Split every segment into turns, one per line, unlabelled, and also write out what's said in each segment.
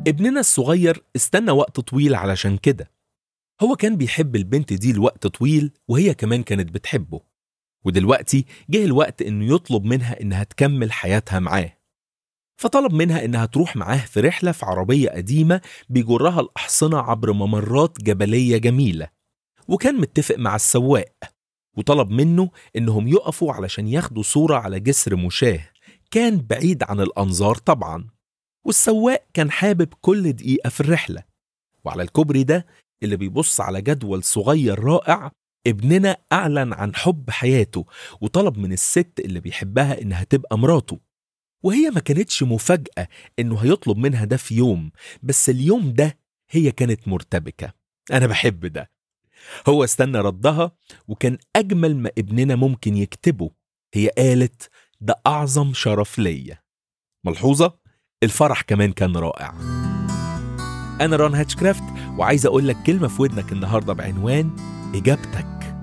ابننا الصغير استنى وقت طويل علشان كده هو كان بيحب البنت دي لوقت طويل وهي كمان كانت بتحبه ودلوقتي جه الوقت انه يطلب منها انها تكمل حياتها معاه فطلب منها انها تروح معاه في رحله في عربيه قديمه بيجرها الاحصنه عبر ممرات جبليه جميله وكان متفق مع السواق وطلب منه انهم يقفوا علشان ياخدوا صوره على جسر مشاه كان بعيد عن الانظار طبعا والسواق كان حابب كل دقيقه في الرحله وعلى الكوبري ده اللي بيبص على جدول صغير رائع ابننا اعلن عن حب حياته وطلب من الست اللي بيحبها انها تبقى مراته وهي ما كانتش مفاجاه انه هيطلب منها ده في يوم بس اليوم ده هي كانت مرتبكه انا بحب ده هو استنى ردها وكان اجمل ما ابننا ممكن يكتبه هي قالت ده اعظم شرف ليا ملحوظه الفرح كمان كان رائع انا ران هاتشكرافت وعايز اقول لك كلمه في ودنك النهارده بعنوان اجابتك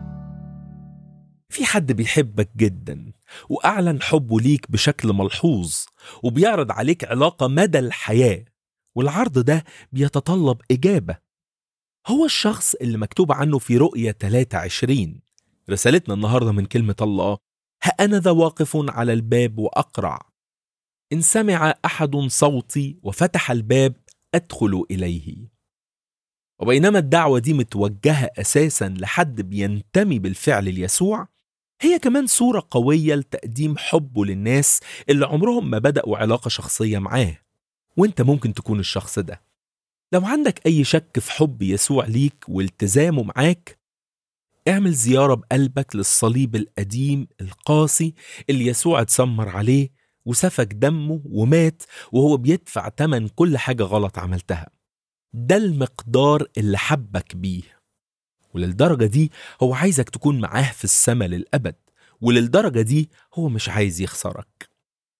في حد بيحبك جدا واعلن حبه ليك بشكل ملحوظ وبيعرض عليك علاقه مدى الحياه والعرض ده بيتطلب اجابه هو الشخص اللي مكتوب عنه في رؤية 23 رسالتنا النهاردة من كلمة الله ها أنا ذا واقف على الباب وأقرع إن سمع أحد صوتي وفتح الباب أدخل إليه وبينما الدعوة دي متوجهة أساسا لحد بينتمي بالفعل ليسوع هي كمان صورة قوية لتقديم حبه للناس اللي عمرهم ما بدأوا علاقة شخصية معاه وانت ممكن تكون الشخص ده لو عندك أي شك في حب يسوع ليك والتزامه معاك اعمل زيارة بقلبك للصليب القديم القاسي اللي يسوع اتسمر عليه وسفك دمه ومات وهو بيدفع تمن كل حاجة غلط عملتها ده المقدار اللي حبك بيه وللدرجة دي هو عايزك تكون معاه في السماء للأبد وللدرجة دي هو مش عايز يخسرك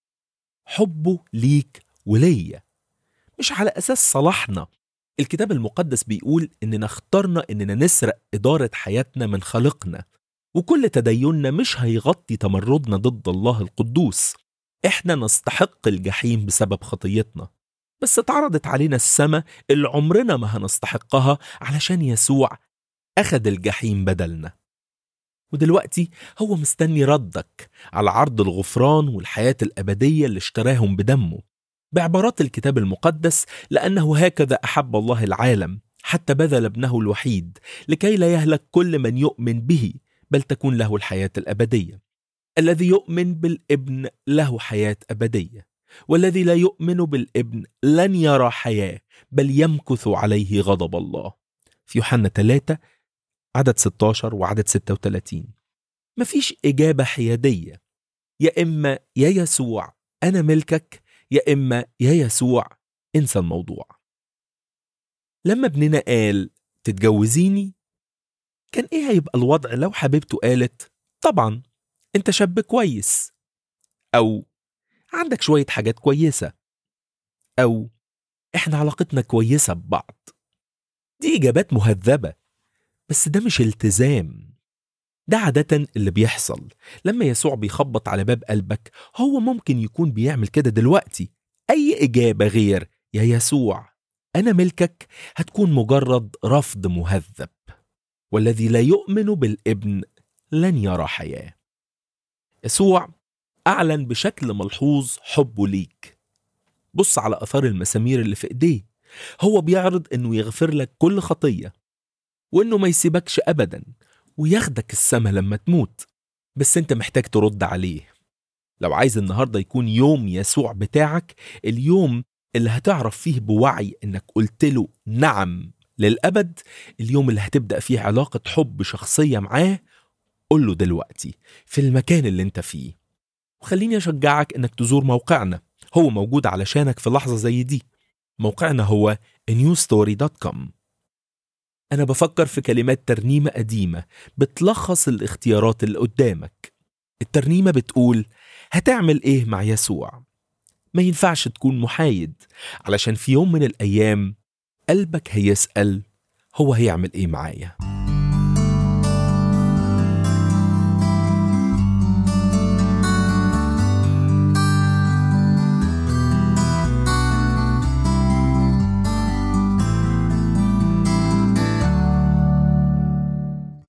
حبه ليك وليا مش على أساس صلاحنا الكتاب المقدس بيقول إننا اخترنا إننا نسرق إدارة حياتنا من خالقنا وكل تديننا مش هيغطي تمردنا ضد الله القدوس إحنا نستحق الجحيم بسبب خطيتنا بس اتعرضت علينا السماء اللي عمرنا ما هنستحقها علشان يسوع أخد الجحيم بدلنا ودلوقتي هو مستني ردك على عرض الغفران والحياة الأبدية اللي اشتراهم بدمه بعبارات الكتاب المقدس لأنه هكذا أحب الله العالم حتى بذل ابنه الوحيد لكي لا يهلك كل من يؤمن به بل تكون له الحياة الأبدية الذي يؤمن بالابن له حياة أبدية والذي لا يؤمن بالابن لن يرى حياة بل يمكث عليه غضب الله في يوحنا 3 عدد 16 وعدد 36 مفيش إجابة حيادية يا إما يا يسوع أنا ملكك يا إما يا يسوع انسى الموضوع لما ابننا قال تتجوزيني كان ايه هيبقى الوضع لو حبيبته قالت طبعا انت شاب كويس او عندك شوية حاجات كويسة او احنا علاقتنا كويسة ببعض دي اجابات مهذبة بس ده مش التزام ده عادة اللي بيحصل لما يسوع بيخبط على باب قلبك هو ممكن يكون بيعمل كده دلوقتي أي إجابة غير يا يسوع أنا ملكك هتكون مجرد رفض مهذب والذي لا يؤمن بالابن لن يرى حياة يسوع أعلن بشكل ملحوظ حبه ليك بص على أثار المسامير اللي في إيديه هو بيعرض إنه يغفر لك كل خطية وإنه ما يسيبكش أبدا وياخدك السما لما تموت بس انت محتاج ترد عليه لو عايز النهاردة يكون يوم يسوع بتاعك اليوم اللي هتعرف فيه بوعي انك قلت له نعم للأبد اليوم اللي هتبدأ فيه علاقة حب شخصية معاه قول له دلوقتي في المكان اللي انت فيه وخليني أشجعك انك تزور موقعنا هو موجود علشانك في لحظة زي دي موقعنا هو newstory.com أنا بفكر في كلمات ترنيمة قديمة بتلخص الاختيارات اللي قدامك الترنيمة بتقول هتعمل إيه مع يسوع؟ ما ينفعش تكون محايد علشان في يوم من الأيام قلبك هيسأل هو هيعمل إيه معايا؟